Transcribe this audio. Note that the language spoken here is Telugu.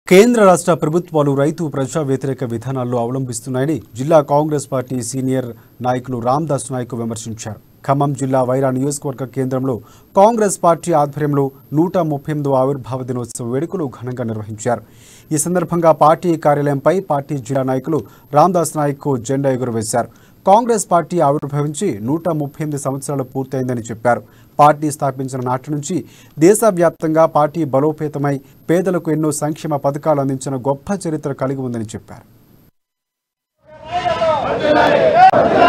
కేంద్ర రాష్ట్ర ప్రభుత్వాలు రైతు ప్రజా వ్యతిరేక విధానాల్లో అవలంబిస్తున్నాయని జిల్లా కాంగ్రెస్ పార్టీ సీనియర్ నాయకులు రామ్దాస్ నాయక్ విమర్శించారు ఖమ్మం జిల్లా వైరా నియోజకవర్గ కేంద్రంలో కాంగ్రెస్ పార్టీ ఆధ్వర్యంలో నూట ముప్పై ఎనిమిదో ఆవిర్భావ దినోత్సవ వేడుకలు ఘనంగా నిర్వహించారు ఈ సందర్భంగా పార్టీ కార్యాలయంపై పార్టీ జిల్లా నాయకులు రామ్దాస్ నాయక్ జెండా ఎగురవేశారు కాంగ్రెస్ పార్టీ ఆవిర్భవించి నూట ముప్పై ఎనిమిది సంవత్సరాలు పూర్తయిందని చెప్పారు పార్టీ స్థాపించిన నాటి నుంచి దేశవ్యాప్తంగా పార్టీ బలోపేతమై పేదలకు ఎన్నో సంక్షేమ పథకాలు అందించిన గొప్ప చరిత్ర కలిగి ఉందని చెప్పారు